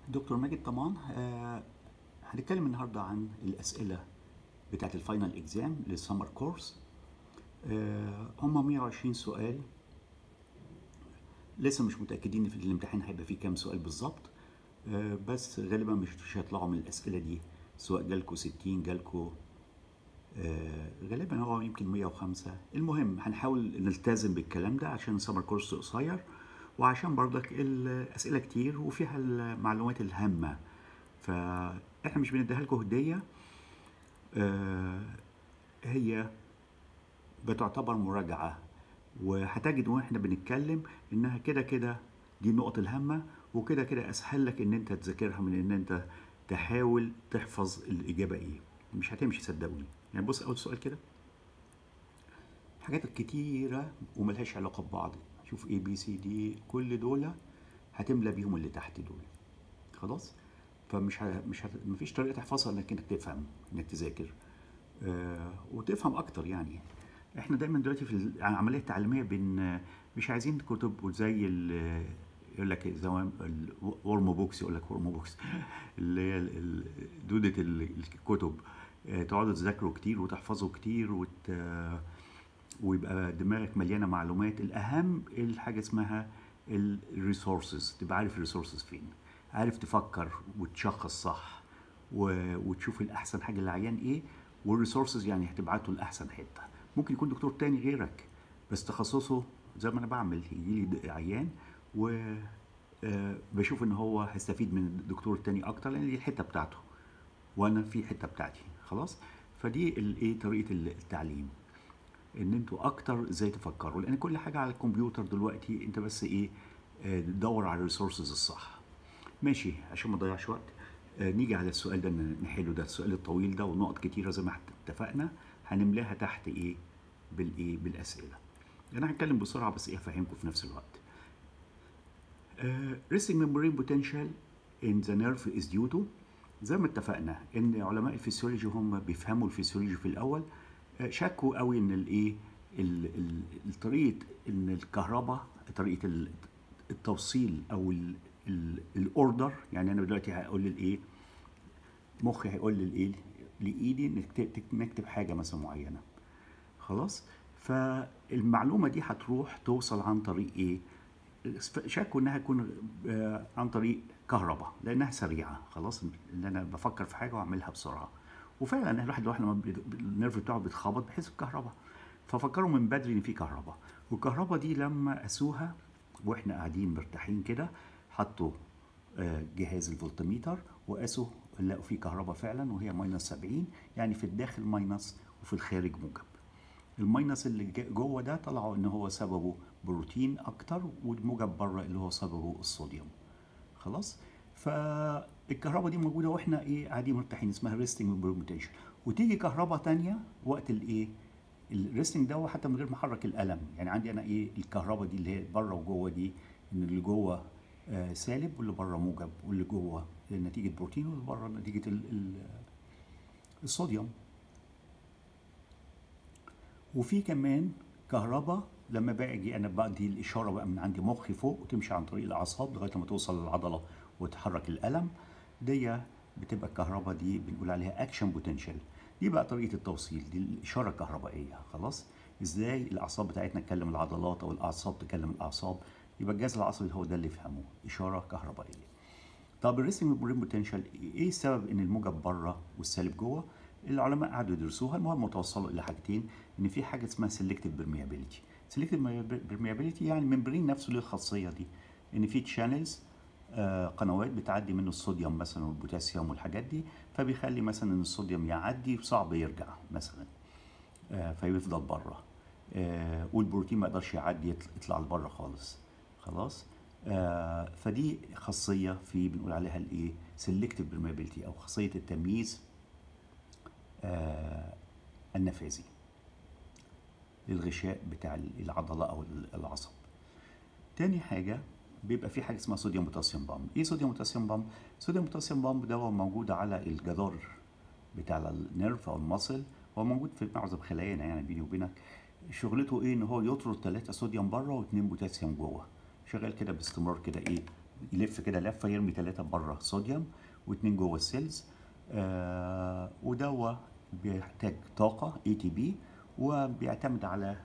دكتور ماجد طمان آه، هنتكلم النهارده عن الاسئله بتاعت الفاينل اكزام للسمر كورس آه، هم 120 سؤال لسه مش متاكدين في الامتحان هيبقى فيه كام سؤال بالظبط آه، بس غالبا مش مش هيطلعوا من الاسئله دي سواء جالكوا 60 جالكوا آه، غالبا هو يمكن 105 المهم هنحاول نلتزم بالكلام ده عشان السمر كورس قصير وعشان برضك الاسئله كتير وفيها المعلومات الهامه فاحنا مش بنديها لكم هديه آه، هي بتعتبر مراجعه وهتجد واحنا بنتكلم انها كده كده دي النقط الهامه وكده كده اسهل لك ان انت تذاكرها من ان انت تحاول تحفظ الاجابه ايه مش هتمشي صدقوني يعني بص اول سؤال كده حاجات كتيرة وملهاش علاقة ببعض شوف اي بي سي دي كل دول هتملى بيهم اللي تحت دول خلاص فمش ه... مش ه... مفيش طريقة تحفظها انك انك تفهم انك تذاكر آه وتفهم اكتر يعني احنا دايما دلوقتي في العملية التعليمية بن مش عايزين كتب زي ال... يقول لك زمان الورم بوكس يقول لك ورم بوكس اللي هي ال- ال- دودة ال- الكتب آه، تقعدوا تذاكروا كتير وتحفظوا كتير وت... ويبقى دماغك مليانه معلومات الاهم الحاجه اسمها الريسورسز تبقى عارف الريسورسز فين عارف تفكر وتشخص صح و... وتشوف الاحسن حاجه للعيان ايه والريسورسز يعني هتبعته لاحسن حته ممكن يكون دكتور تاني غيرك بس تخصصه زي ما انا بعمل يجي لي عيان و آه، بشوف ان هو هيستفيد من الدكتور التاني اكتر لان دي الحته بتاعته وانا في حته بتاعتي خلاص فدي الايه طريقه التعليم ان انتوا اكتر ازاي تفكروا لان كل حاجه على الكمبيوتر دلوقتي انت بس ايه آه، تدور على الريسورسز الصح ماشي عشان ما نضيعش وقت آه، نيجي على السؤال ده ن- نحله ده السؤال الطويل ده ونقط كتيره زي ما احنا اتفقنا هنملاها تحت ايه بالايه بالاسئله انا هتكلم بسرعه بس ايه افهمكم في نفس الوقت Uh, resting membrane potential in the nerve is due to زي ما اتفقنا ان علماء الفسيولوجي هم بيفهموا الفسيولوجي في الاول آه، شكوا قوي ان الايه ال- ال- الطريقه ان الكهرباء طريقه ال- التوصيل او الاوردر يعني انا دلوقتي هقول للايه مخي هيقول للايه لايدي نكتب نكتب حاجه مثلا معينه خلاص فالمعلومه دي هتروح توصل عن طريق ايه شكوا انها تكون آه، عن طريق كهرباء لانها سريعه خلاص ان انا بفكر في حاجه واعملها بسرعه وفعلا الواحد الواحد لما بي- النيرف بتاعه بيتخبط بيحس بكهرباء ففكروا من بدري ان في كهرباء والكهرباء دي لما قاسوها واحنا قاعدين مرتاحين كده حطوا آه، جهاز الفولتميتر وقاسوا لقوا فيه كهرباء فعلا وهي ماينس 70 يعني في الداخل ماينس وفي الخارج موجب الماينس اللي جا- جوه ده طلعوا ان هو سببه بروتين اكتر والموجب بره اللي هو سببه الصوديوم خلاص فالكهرباء دي موجوده واحنا ايه قاعدين مرتاحين اسمها ريستنج بروموتيشن وتيجي كهرباء تانية وقت الايه الريستنج ده حتى من غير ما احرك القلم يعني عندي انا ايه الكهرباء دي اللي هي بره وجوه دي ان اللي جوه آه سالب واللي بره موجب واللي جوه نتيجه بروتين واللي بره نتيجه ال- ال- الصوديوم وفي كمان كهرباء لما باجي انا بدي الاشاره بقى من عندي مخي فوق وتمشي عن طريق الاعصاب لغايه ما توصل للعضله وتحرك القلم دي بتبقى الكهرباء دي بنقول عليها اكشن بوتنشال دي بقى طريقه التوصيل دي الاشاره الكهربائيه خلاص ازاي الاعصاب بتاعتنا تكلم العضلات او الاعصاب تكلم الاعصاب يبقى الجهاز العصبي هو ده اللي يفهمه اشاره كهربائيه طب الريسنج برين بوتنشال ايه السبب ان الموجب بره والسالب جوه العلماء قعدوا يدرسوها المهم توصلوا الى حاجتين ان في حاجه اسمها سيلكتيف برميابيليتي سيلكتيف برميابيليتي يعني الممبرين نفسه له الخاصيه دي ان في تشانلز آه قنوات بتعدي منه الصوديوم مثلا والبوتاسيوم والحاجات دي فبيخلي مثلا ان الصوديوم يعدي صعب يرجع مثلا آه فيفضل بره آه والبروتين ما يقدرش يعدي يطل- يطلع لبره خالص خلاص آه فدي خاصيه في بنقول عليها الايه سيلكتيف برميابيليتي او خاصيه التمييز آه النفاذي للغشاء بتاع العضله او العصب تاني حاجه بيبقى في حاجه اسمها صوديوم بوتاسيوم بامب ايه صوديوم بوتاسيوم بامب صوديوم بوتاسيوم بامب ده هو موجود على الجدار بتاع النيرف او المصل هو موجود في معظم خلايانا يعني بيني وبينك شغلته ايه ان هو يطرد ثلاثة صوديوم بره واثنين بوتاسيوم جوه شغال كده باستمرار كده ايه يلف كده لفه يرمي ثلاثه بره صوديوم واثنين جوه السيلز آه ودوا بيحتاج طاقه اي تي بي وبيعتمد على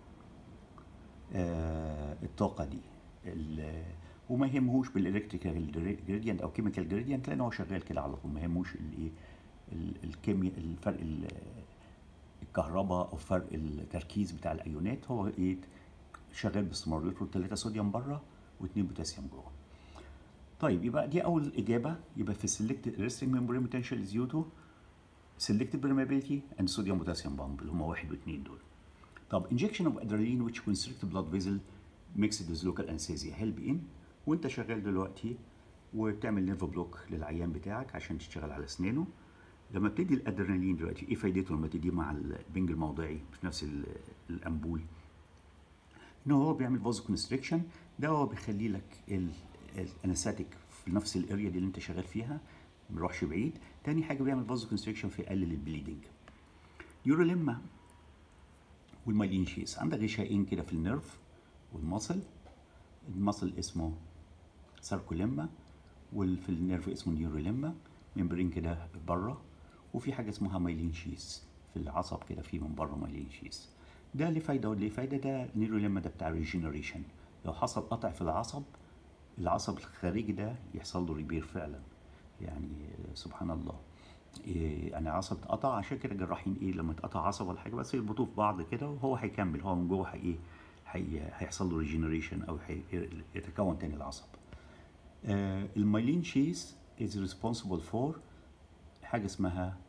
آه الطاقه دي ال- وما يهمهوش بالالكتريكال جريدينت او كيميكال جريدينت لان هو شغال كده على طول ما يهموش الايه ال- الكيمياء الفرق ال- الكهرباء او فرق التركيز بتاع الايونات هو ايه شغال باستمرار يطرد 3 صوديوم بره و2 بوتاسيوم جوه طيب يبقى دي اول اجابه يبقى في selected resting membrane potential is due to selective permeability and sodium potassium bond اللي هم واحد واثنين دول طب injection of adrenaline which constrict blood vessel mixed with local anesthesia help in وانت شغال دلوقتي وبتعمل نيرف بلوك للعيان بتاعك عشان تشتغل على اسنانه لما بتدي الادرينالين دلوقتي ايه فايدته لما تديه مع البنج الموضعي في نفس ال- الامبول ان هو بيعمل فازو كونستريكشن ده هو بيخلي لك الانستاتيك في نفس الاريا دي اللي انت شغال فيها ما يروحش بعيد تاني حاجه بيعمل فازو كونستريكشن فيقلل البليدنج يوروليما والمايلين شيس عندك غشائين كده في النيرف والمصل المصل اسمه ساركوليما وفي النيرف اسمه نيوروليما ممبرين كده بره وفي حاجه اسمها مايلين شيس في العصب كده في من بره مايلين شيس ده ليه فايده وليه فايده ده نيوروليما ده بتاع ريجنريشن لو حصل قطع في العصب العصب الخارجي ده يحصل له ريبير فعلا يعني سبحان الله إيه انا عصب اتقطع عشان كده الجراحين ايه لما اتقطع عصب ولا حاجه بس يربطوه في بعض كده وهو هيكمل هو من جوه هي ايه هي- هيحصل له ريجنريشن او هي- يتكون تاني العصب آه المايلين شيس is responsible for حاجه اسمها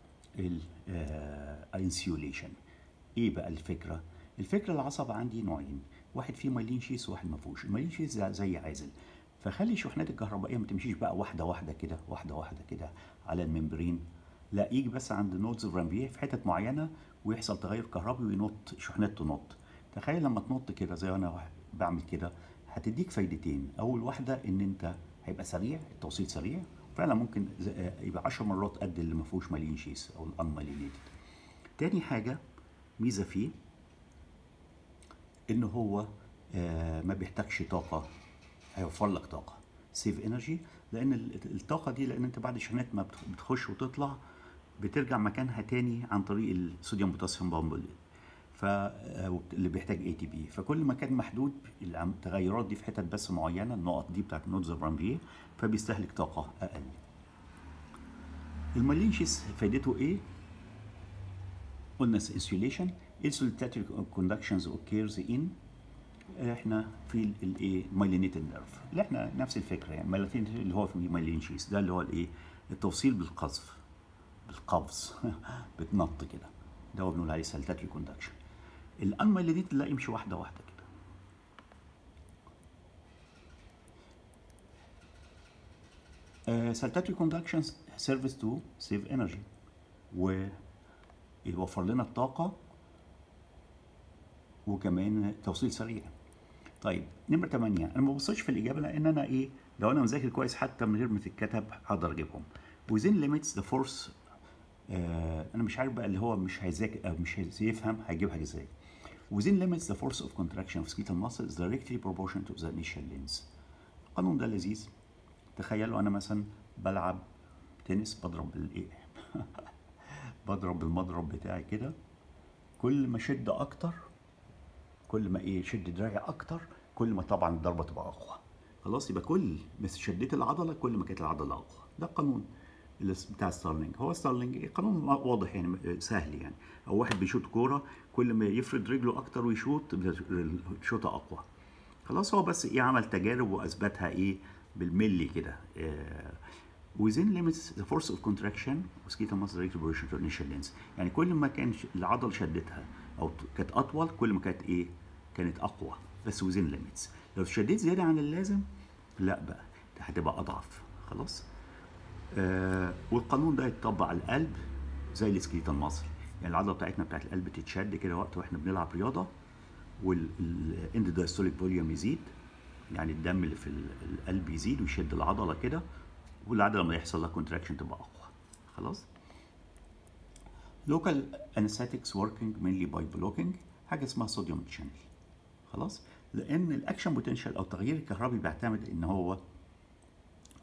الانسيوليشن ايه بقى الفكره الفكره العصب عندي نوعين واحد فيه مايلين شيس وواحد ما فيهوش المايلين شيس زي- زي عازل فخلي الشحنات الكهربائيه ما تمشيش بقى واحده واحده كده واحده واحده كده على الممبرين لا يجي بس عند نودز رامبيه في حتت معينه ويحصل تغير كهربي وينط شحنات تنط تخيل لما تنط كده زي انا واحد بعمل كده هتديك فايدتين اول واحده ان انت هيبقى سريع التوصيل سريع فعلا ممكن ز- آه، يبقى 10 مرات قد اللي ما فيهوش مالين شيس او الانمالينيتد تاني حاجه ميزه فيه ان هو آه، ما بيحتاجش طاقه هيوفر لك طاقه سيف انرجي لان ال- الطاقه دي لان انت بعد الشحنات ما بتخ- بتخش وتطلع بترجع مكانها تاني عن طريق الصوديوم بوتاسيوم بامبل ف آه، وبت- اللي بيحتاج اي تي بي فكل ما كان محدود العم- التغيرات دي في حتت بس معينه النقط دي بتاعت نودز برامبيه فبيستهلك طاقه اقل المالينشيس فايدته ايه قلنا insulation insulatory conductions occurs in احنا في الايه مايلينيتد نيرف اللي احنا نفس الفكره يعني مايلينيتد اللي هو في مايلين شيس ده اللي هو الايه التوصيل بالقذف بالقفز بتنط كده ده هو بنقول عليه سلتاتري كوندكشن الانمايلينيتد لا يمشي واحده واحده كده سلتاتري كوندكشن سيرفيس تو سيف انرجي ويوفر لنا الطاقه وكمان توصيل سريع طيب نمرة 8 انا ما ببصش في الاجابه لان انا ايه لو انا مذاكر كويس حتى من غير ما تتكتب هقدر اجيبهم within limits the force آه انا مش عارف بقى اللي هو مش هيذاكر او مش هيفهم هيجيبها ازاي within limits the force of contraction of skeletal muscle is directly proportional to the initial length القانون ده لذيذ تخيلوا انا مثلا بلعب تنس بضرب بالايه بضرب بالمضرب بتاعي كده كل ما شد اكتر كل ما ايه شد دراعي اكتر كل ما طبعا الضربه تبقى اقوى خلاص يبقى كل ما شديت العضله كل ما كانت العضله اقوى ده القانون اللي اس- بتاع ستارلينج هو ستارلينج قانون واضح يعني سهل يعني او واحد بيشوط كوره كل ما يفرد رجله اكتر ويشوط الشوطه اقوى خلاص هو بس ايه عمل تجارب واثبتها ايه بالملي كده آه within limits the force of contraction mosquito muscle direct proportion to initial length يعني كل ما كان ش- العضله شدتها او ت- كانت اطول كل ما كانت ايه كانت اقوى بس within limits لو شديت زياده عن اللازم لا بقى ده هتبقى اضعف خلاص آه والقانون ده يتطبق على القلب زي السكيليتال ماسل يعني العضله بتاعتنا بتاعت القلب تتشد كده وقت واحنا بنلعب رياضه والاند دايستوليك فوليوم يزيد يعني الدم اللي في ال- القلب يزيد ويشد العضله كده والعضله لما يحصل لها كونتراكشن تبقى اقوى خلاص local anesthetics working mainly by blocking حاجه اسمها صوديوم شانل خلاص لان الاكشن بوتنشال او التغيير الكهربي بيعتمد ان هو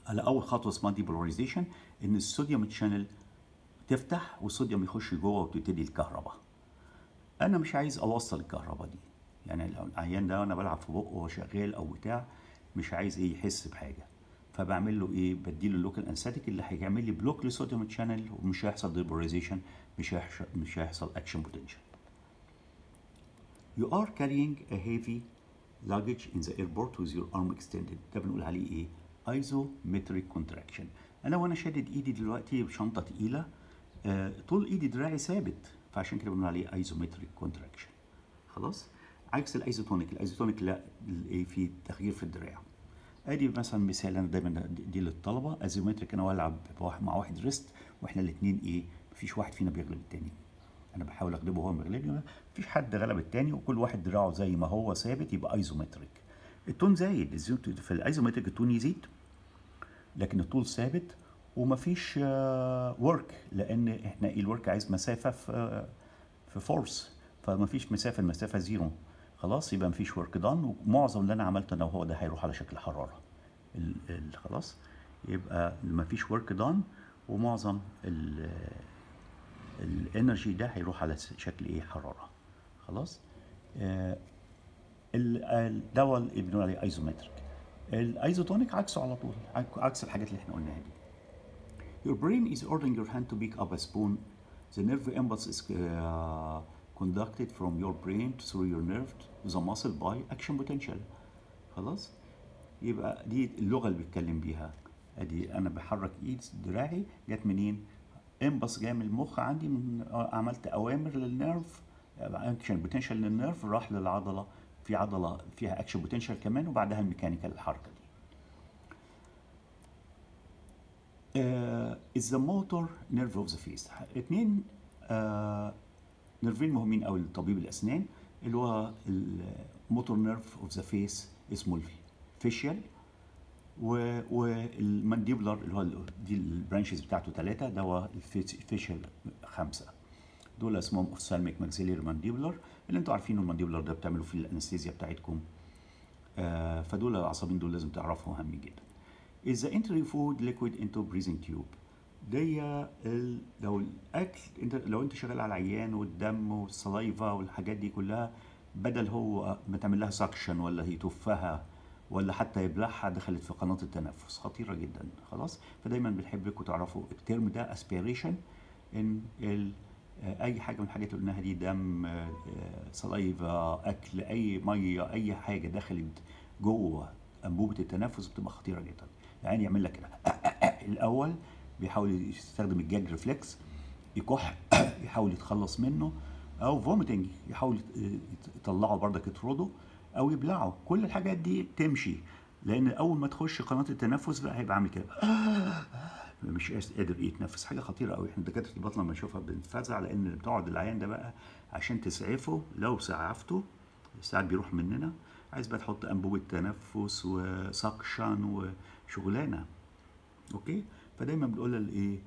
على اول خطوه اسمها ديبولاريزيشن ان الصوديوم تشانل تفتح والصوديوم يخش جوه وتبتدي الكهرباء انا مش عايز اوصل الكهرباء دي يعني لو العيان ده وانا بلعب في بقه وهو شغال او بتاع مش عايز ايه يحس بحاجه فبعمل له ايه بديله اللوكال انستاتيك اللي هيعمل لي بلوك للصوديوم تشانل ومش هيحصل ديبولاريزيشن مش هيحصل مش هيحصل اكشن بوتنشال You are carrying a heavy luggage in the airport with your arm extended ده بنقول عليه ايه isometric contraction انا وانا شادد ايدي دلوقتي بشنطه تقيله آه طول ايدي دراعي ثابت فعشان كده بنقول عليه isometric contraction خلاص عكس الايزوتونيك الايزوتونيك لا ايه في تغيير في الدراع ادي مثلا مثال انا دايما دي للطلبه ازيومتريك انا بلعب مع واحد ريست واحنا الاثنين ايه مفيش واحد فينا بيغلب التاني انا بحاول اغلبه وهو بيغلبني مفيش حد غلب التاني وكل واحد دراعه زي ما هو ثابت يبقى ايزومتريك التون زايد في الايزومتريك التون يزيد لكن الطول ثابت ومفيش ورك لان احنا الورك عايز مسافه في في فورس فمفيش مسافه المسافه زيرو خلاص يبقى مفيش ورك دان ومعظم اللي انا عملته انا وهو ده هيروح على شكل حراره ال ال خلاص يبقى مفيش ورك دان ومعظم الانرجي ده هيروح على شكل ايه حراره خلاص آه الدواء اللي بنقول عليه ايزومتريك الايزوتونيك عكسه على طول عكس الحاجات اللي احنا قلناها دي Your brain is ordering your hand to pick up a spoon. The nerve impulse is uh, conducted from your brain through your nerve to the muscle by action potential. خلاص؟ يبقى دي اللغة اللي بيتكلم بيها. ادي انا بحرك ايد دراعي جت منين؟ امبلس جاي من المخ عندي من عملت اوامر للنيرف اكشن بوتنشال للنيرف راح للعضله في عضله فيها اكشن بوتنشال كمان وبعدها الميكانيكال الحركه دي. uh, is the motor nerve of the face اتنين uh, نيرفين مهمين قوي لطبيب الاسنان اللي هو الموتور نيرف اوف ذا فيس اسمه الفيشيال والمانديبولار اللي هو دي البرانشز بتاعته ثلاثه ده هو الفيشيال خمسه دول اسمهم اوفسالميك ماكسيلير مانديبولار اللي انتوا عارفينه المانديبولار ده بتعملوا فيه الانستيزيا بتاعتكم آه فدول العصبين دول لازم تعرفوا مهم جدا is the entry food liquid into breathing tube دي ال... لو الاكل انت لو انت شغال على العيان والدم والسلايفا والحاجات دي كلها بدل هو ما تعمل لها سكشن ولا يتفها ولا حتى يبلعها دخلت في قناه التنفس خطيره جدا خلاص فدايما بنحبكم تعرفوا الترم ده اسبيريشن ان ال... اي حاجه من الحاجات اللي قلناها دي دم سلايفا اكل اي ميه اي حاجه دخلت جوه انبوبه التنفس بتبقى خطيره جدا يعني يعمل لك كده الاول بيحاول يستخدم الجاج ريفلكس يكح يحاول يتخلص منه او فوميتنج يحاول يطلعه بردك يطرده او يبلعه كل الحاجات دي تمشي لان اول ما تخش قناه التنفس بقى هيبقى عامل كده مش قادر يتنفس حاجه خطيره قوي احنا دكاتره البطنه لما نشوفها بنتفزع لان بتقعد العيان ده بقى عشان تسعفه لو سعفته ساعات بيروح مننا عايز بقى تحط انبوبه تنفس وسكشن وشغلانه اوكي فدايما بنقول الايه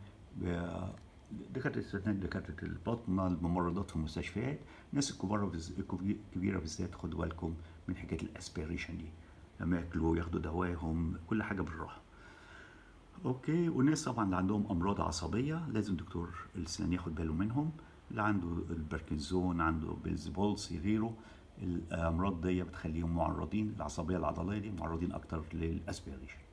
دكاتره الاسنان دكاتره البطنه الممرضات في المستشفيات الناس الكبار الكبيره بالذات خدوا بالكم من حكايه الاسبيريشن دي لما ياكلوا ياخدوا دواهم كل حاجه بالراحه اوكي والناس طبعا اللي عندهم امراض عصبيه لازم دكتور الاسنان ياخد باله منهم اللي عنده الباركنزون عنده بيلز بولسي غيره الامراض دي بتخليهم معرضين العصبيه العضليه دي معرضين اكتر للاسبيريشن